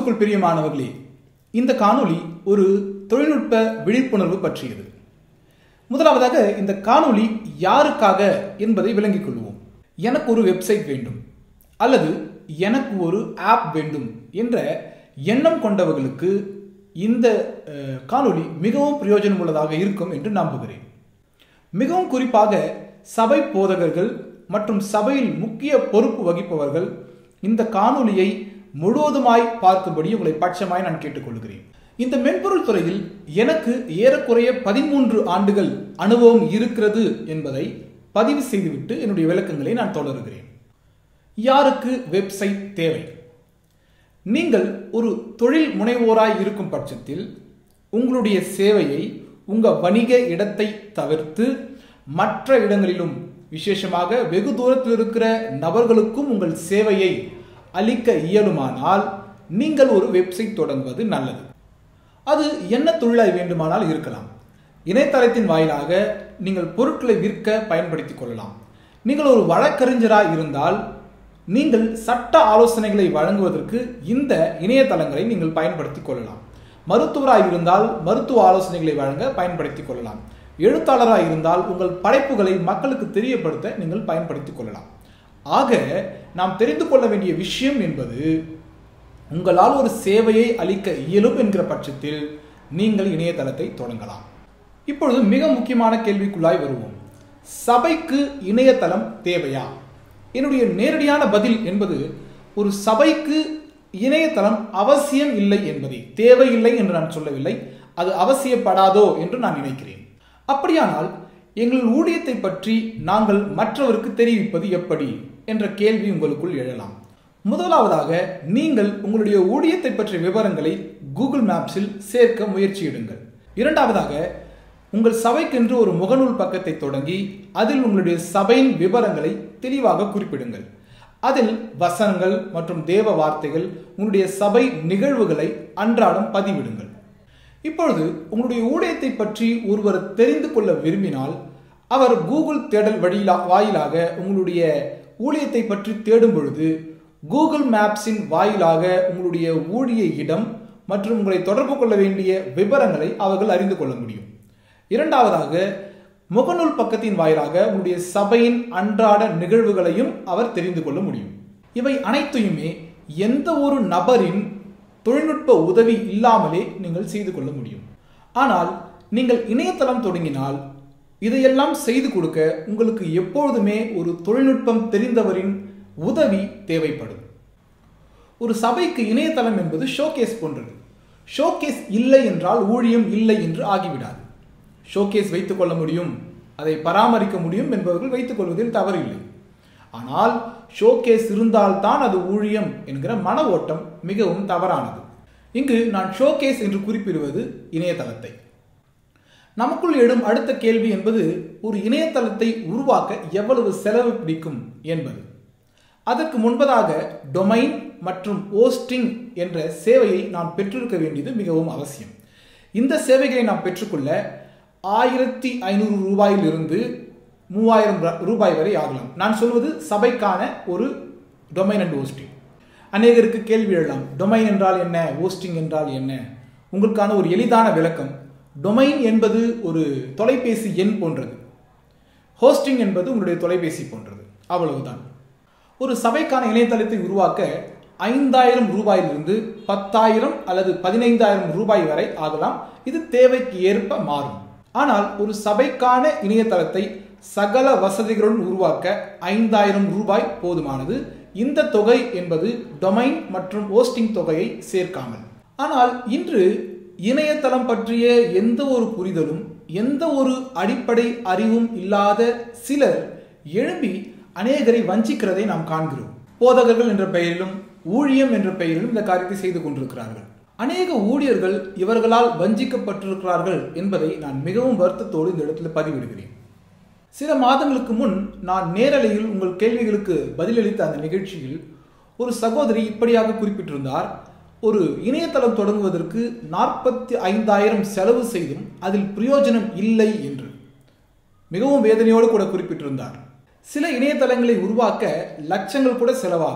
கிறிஸ்துக்குள் பிரியமானவர்களே இந்த காணொளி ஒரு தொழில்நுட்ப விழிப்புணர்வு பற்றியது முதலாவதாக இந்த காணொளி யாருக்காக என்பதை விளங்கிக் கொள்வோம் எனக்கு ஒரு வெப்சைட் வேண்டும் அல்லது எனக்கு ஒரு ஆப் வேண்டும் என்ற எண்ணம் கொண்டவர்களுக்கு இந்த அஹ், காணொளி மிகவும் பிரயோஜனம் உள்ளதாக இருக்கும் என்று நம்புகிறேன் மிகவும் குறிப்பாக சபை போதகர்கள் மற்றும் சபையில் முக்கிய பொறுப்பு வகிப்பவர்கள் இந்த காணொளியை முழுவதுமாய் பார்க்கும்படி உங்களை பட்சமாய் நான் கேட்டுக்கொள்கிறேன் இந்த மென்பொருள் துறையில் எனக்கு ஏறக்குறைய பதிமூன்று ஆண்டுகள் அனுபவம் இருக்கிறது என்பதை பதிவு செய்துவிட்டு என்னுடைய விளக்கங்களை நான் தொடருகிறேன் யாருக்கு வெப்சைட் தேவை நீங்கள் ஒரு தொழில் முனைவோராய் இருக்கும் பட்சத்தில் உங்களுடைய சேவையை உங்க வணிக இடத்தை தவிர்த்து மற்ற இடங்களிலும் விசேஷமாக வெகு தூரத்தில் இருக்கிற நபர்களுக்கும் உங்கள் சேவையை அளிக்க இயலுமானால் நீங்கள் ஒரு வெப்சைட் தொடங்குவது நல்லது அது என்ன தொழிலாய் வேண்டுமானால் இருக்கலாம் இணையதளத்தின் வாயிலாக நீங்கள் பொருட்களை விற்க பயன்படுத்திக் கொள்ளலாம் நீங்கள் ஒரு வழக்கறிஞராய் இருந்தால் நீங்கள் சட்ட ஆலோசனைகளை வழங்குவதற்கு இந்த இணையதளங்களை நீங்கள் பயன்படுத்திக் கொள்ளலாம் மருத்துவராய் இருந்தால் மருத்துவ ஆலோசனைகளை வழங்க பயன்படுத்திக் கொள்ளலாம் எழுத்தாளராய் இருந்தால் உங்கள் படைப்புகளை மக்களுக்கு தெரியப்படுத்த நீங்கள் பயன்படுத்திக் கொள்ளலாம் ஆக நாம் தெரிந்து கொள்ள வேண்டிய விஷயம் என்பது உங்களால் ஒரு சேவையை அளிக்க இயலும் என்கிற பட்சத்தில் நீங்கள் இணையதளத்தை தொடங்கலாம் இப்பொழுது மிக முக்கியமான கேள்விக்குள்ளாய் வருவோம் சபைக்கு இணையதளம் தேவையா என்னுடைய நேரடியான பதில் என்பது ஒரு சபைக்கு இணையதளம் அவசியம் இல்லை என்பதை தேவையில்லை என்று நான் சொல்லவில்லை அது அவசியப்படாதோ என்று நான் நினைக்கிறேன் அப்படியானால் எங்கள் ஊழியத்தை பற்றி நாங்கள் மற்றவருக்கு தெரிவிப்பது எப்படி என்ற கேள்வி உங்களுக்குள் எழலாம் முதலாவதாக நீங்கள் உங்களுடைய ஊழியத்தை பற்றிய விவரங்களை கூகுள் மேப்ஸில் சேர்க்க முயற்சியிடுங்கள் இரண்டாவதாக உங்கள் சபைக்கென்று ஒரு முகநூல் பக்கத்தை தொடங்கி அதில் உங்களுடைய சபையின் விவரங்களை தெளிவாக குறிப்பிடுங்கள் அதில் வசனங்கள் மற்றும் தேவ வார்த்தைகள் உங்களுடைய சபை நிகழ்வுகளை அன்றாடம் பதிவிடுங்கள் இப்பொழுது உங்களுடைய ஊழியத்தை பற்றி ஒருவர் தெரிந்து கொள்ள விரும்பினால் அவர் கூகுள் தேடல் வழியிலா வாயிலாக உங்களுடைய ஊழியத்தை பற்றி தேடும் பொழுது கூகுள் மேப்ஸின் வாயிலாக உங்களுடைய ஊழிய இடம் மற்றும் உங்களை தொடர்பு கொள்ள வேண்டிய விவரங்களை அவர்கள் அறிந்து கொள்ள முடியும் இரண்டாவதாக முகநூல் பக்கத்தின் வாயிலாக உங்களுடைய சபையின் அன்றாட நிகழ்வுகளையும் அவர் தெரிந்து கொள்ள முடியும் இவை அனைத்தையுமே எந்த ஒரு நபரின் தொழில்நுட்ப உதவி இல்லாமலே நீங்கள் செய்து கொள்ள முடியும் ஆனால் நீங்கள் இணையதளம் தொடங்கினால் இதையெல்லாம் செய்து கொடுக்க உங்களுக்கு எப்பொழுதுமே ஒரு தொழில்நுட்பம் தெரிந்தவரின் உதவி தேவைப்படும் ஒரு சபைக்கு இணையதளம் என்பது ஷோகேஸ் போன்றது ஷோகேஸ் இல்லை என்றால் ஊழியம் இல்லை என்று ஆகிவிடாது ஷோகேஸ் வைத்துக் கொள்ள முடியும் அதை பராமரிக்க முடியும் என்பவர்கள் வைத்துக் கொள்வதில் தவறில்லை ஆனால் ஷோகேஸ் இருந்தால்தான் அது ஊழியம் என்கிற மன ஓட்டம் மிகவும் தவறானது இங்கு நான் ஷோகேஸ் என்று குறிப்பிடுவது இணையதளத்தை நமக்குள் எழும் அடுத்த கேள்வி என்பது ஒரு இணையதளத்தை உருவாக்க எவ்வளவு செலவு பிடிக்கும் என்பது அதற்கு முன்பதாக டொமைன் மற்றும் ஓஸ்டிங் என்ற சேவையை நாம் பெற்றிருக்க வேண்டியது மிகவும் அவசியம் இந்த சேவைகளை நாம் பெற்றுக்கொள்ள ஆயிரத்தி ஐநூறு ரூபாயிலிருந்து மூவாயிரம் ர- ரூபாய் வரை ஆகலாம் நான் சொல்வது சபைக்கான ஒரு டொமைன் அண்ட் ஹோஸ்டிங் அநேகருக்கு கேள்வி எழலாம் டொமைன் என்றால் என்ன ஹோஸ்டிங் என்றால் என்ன உங்களுக்கான ஒரு எளிதான விளக்கம் டொமைன் என்பது ஒரு தொலைபேசி எண் போன்றது ஹோஸ்டிங் என்பது உங்களுடைய தொலைபேசி போன்றது அவ்வளவுதான் ஒரு சபைக்கான இணையதளத்தை உருவாக்க ஐந்தாயிரம் ரூபாயிலிருந்து பத்தாயிரம் அல்லது பதினைந்தாயிரம் ரூபாய் வரை ஆகலாம் இது தேவைக்கு ஏற்ப மாறும் ஆனால் ஒரு சபைக்கான இணையதளத்தை சகல வசதிகளுடன் உருவாக்க ஐந்தாயிரம் ரூபாய் போதுமானது இந்த தொகை என்பது டொமைன் மற்றும் ஹோஸ்டிங் தொகையை சேர்க்காமல் ஆனால் இன்று இணையதளம் பற்றிய எந்த ஒரு புரிதலும் எந்த ஒரு அடிப்படை அறிவும் இல்லாத சிலர் எழும்பி அநேகரை வஞ்சிக்கிறதை நாம் காண்கிறோம் போதகர்கள் என்ற பெயரிலும் ஊழியம் என்ற பெயரிலும் இந்த காரியத்தை செய்து கொண்டிருக்கிறார்கள் அநேக ஊழியர்கள் இவர்களால் வஞ்சிக்கப்பட்டிருக்கிறார்கள் என்பதை நான் மிகவும் வருத்தத்தோடு இந்த இடத்துல பதிவிடுகிறேன் சில மாதங்களுக்கு முன் நான் நேரலையில் உங்கள் கேள்விகளுக்கு பதிலளித்த அந்த நிகழ்ச்சியில் ஒரு சகோதரி இப்படியாக குறிப்பிட்டிருந்தார் ஒரு இணையதளம் தொடங்குவதற்கு நாற்பத்தி ஐந்தாயிரம் செலவு செய்தும் அதில் பிரயோஜனம் இல்லை என்று மிகவும் வேதனையோடு கூட குறிப்பிட்டிருந்தார் சில இணையதளங்களை உருவாக்க லட்சங்கள் கூட செலவாகும்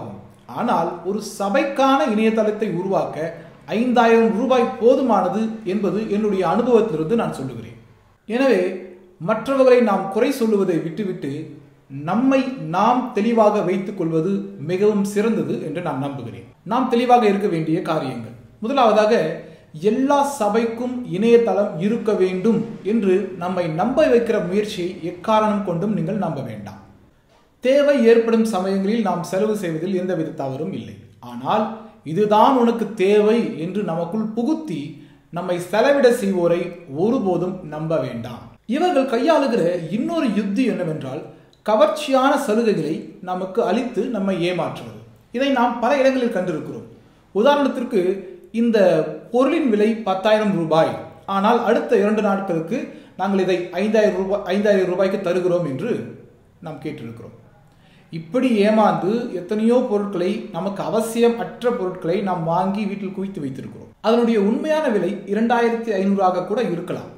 ஆனால் ஒரு சபைக்கான இணையதளத்தை உருவாக்க ஐந்தாயிரம் ரூபாய் போதுமானது என்பது என்னுடைய அனுபவத்திலிருந்து நான் சொல்லுகிறேன் எனவே மற்றவர்களை நாம் குறை சொல்லுவதை விட்டுவிட்டு நம்மை நாம் தெளிவாக வைத்துக் கொள்வது மிகவும் சிறந்தது என்று நான் நம்புகிறேன் நாம் தெளிவாக இருக்க வேண்டிய காரியங்கள் முதலாவதாக எல்லா சபைக்கும் இணையதளம் இருக்க வேண்டும் என்று நம்மை நம்ப வைக்கிற முயற்சியை எக்காரணம் கொண்டும் நீங்கள் நம்ப வேண்டாம் தேவை ஏற்படும் சமயங்களில் நாம் செலவு செய்வதில் எந்தவித தவறும் இல்லை ஆனால் இதுதான் உனக்கு தேவை என்று நமக்குள் புகுத்தி நம்மை செலவிட செய்வோரை ஒருபோதும் நம்ப வேண்டாம் இவர்கள் கையாளுகிற இன்னொரு யுக்தி என்னவென்றால் கவர்ச்சியான சலுகைகளை நமக்கு அளித்து நம்மை ஏமாற்றுவது இதை நாம் பல இடங்களில் கண்டிருக்கிறோம் உதாரணத்திற்கு இந்த பொருளின் விலை பத்தாயிரம் ரூபாய் ஆனால் அடுத்த இரண்டு நாட்களுக்கு நாங்கள் இதை ஐந்தாயிரம் ரூபாய் ஐந்தாயிரம் ரூபாய்க்கு தருகிறோம் என்று நாம் கேட்டிருக்கிறோம் இப்படி ஏமாந்து எத்தனையோ பொருட்களை நமக்கு அவசியம் அற்ற பொருட்களை நாம் வாங்கி வீட்டில் குவித்து வைத்திருக்கிறோம் அதனுடைய உண்மையான விலை இரண்டாயிரத்தி ஐநூறாக கூட இருக்கலாம்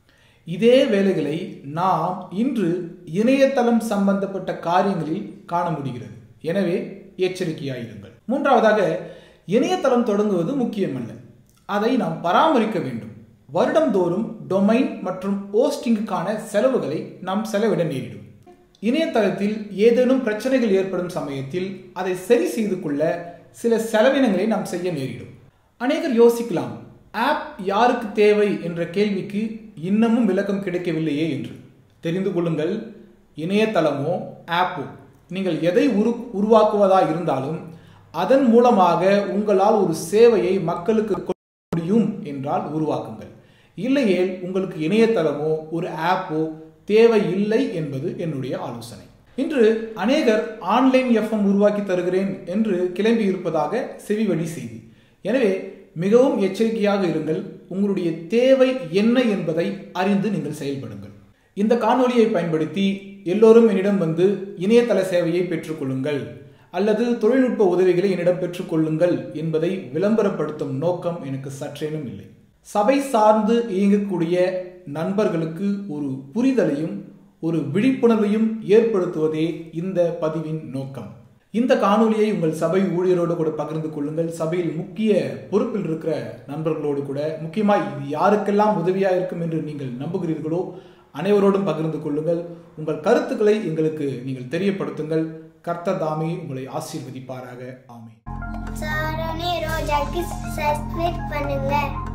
இதே வேலைகளை நாம் இன்று இணையதளம் சம்பந்தப்பட்ட காரியங்களில் காண முடிகிறது எனவே எச்சரிக்கையாயிருங்கள் மூன்றாவதாக இணையதளம் தொடங்குவது முக்கியமல்ல அதை நாம் பராமரிக்க வேண்டும் வருடந்தோறும் டொமைன் மற்றும் போஸ்டிங்குக்கான செலவுகளை நாம் செலவிட நேரிடும் இணையதளத்தில் ஏதேனும் பிரச்சனைகள் ஏற்படும் சமயத்தில் அதை சரி செய்து கொள்ள சில செலவினங்களை நாம் செய்ய நேரிடும் அநேகர் யோசிக்கலாம் ஆப் யாருக்கு தேவை என்ற கேள்விக்கு இன்னமும் விளக்கம் கிடைக்கவில்லையே என்று தெரிந்து கொள்ளுங்கள் இணையதளமோ ஆப்போ நீங்கள் எதை உரு உருவாக்குவதா இருந்தாலும் அதன் மூலமாக உங்களால் ஒரு சேவையை மக்களுக்கு கொடுக்க முடியும் என்றால் உருவாக்குங்கள் இல்லையேல் உங்களுக்கு இணையதளமோ ஒரு ஆப்போ தேவை இல்லை என்பது என்னுடைய ஆலோசனை இன்று அநேகர் ஆன்லைன் எஃப்எம் உருவாக்கி தருகிறேன் என்று கிளம்பி இருப்பதாக செவிவழி செய்தி எனவே மிகவும் எச்சரிக்கையாக இருங்கள் உங்களுடைய தேவை என்ன என்பதை அறிந்து நீங்கள் செயல்படுங்கள் இந்த காணொலியை பயன்படுத்தி எல்லோரும் என்னிடம் வந்து இணையதள சேவையை பெற்றுக்கொள்ளுங்கள் அல்லது தொழில்நுட்ப உதவிகளை என்னிடம் பெற்றுக்கொள்ளுங்கள் என்பதை விளம்பரப்படுத்தும் நோக்கம் எனக்கு சற்றேனும் இல்லை சபை சார்ந்து இயங்கக்கூடிய நண்பர்களுக்கு ஒரு புரிதலையும் ஒரு விழிப்புணர்வையும் ஏற்படுத்துவதே இந்த பதிவின் நோக்கம் இந்த காணொலியை உங்கள் சபை ஊழியரோடு கூட பகிர்ந்து கொள்ளுங்கள் சபையில் முக்கிய பொறுப்பில் இருக்கிற நண்பர்களோடு கூட முக்கியமாக இது யாருக்கெல்லாம் உதவியா இருக்கும் என்று நீங்கள் நம்புகிறீர்களோ அனைவரோடும் பகிர்ந்து கொள்ளுங்கள் உங்கள் கருத்துக்களை எங்களுக்கு நீங்கள் தெரியப்படுத்துங்கள் கர்த்தர் தாமே உங்களை ஆசீர்வதிப்பாராக ஆமே சாரணி ரோஜாக்கு சப்ஸ்கிரைப் பண்ணுங்க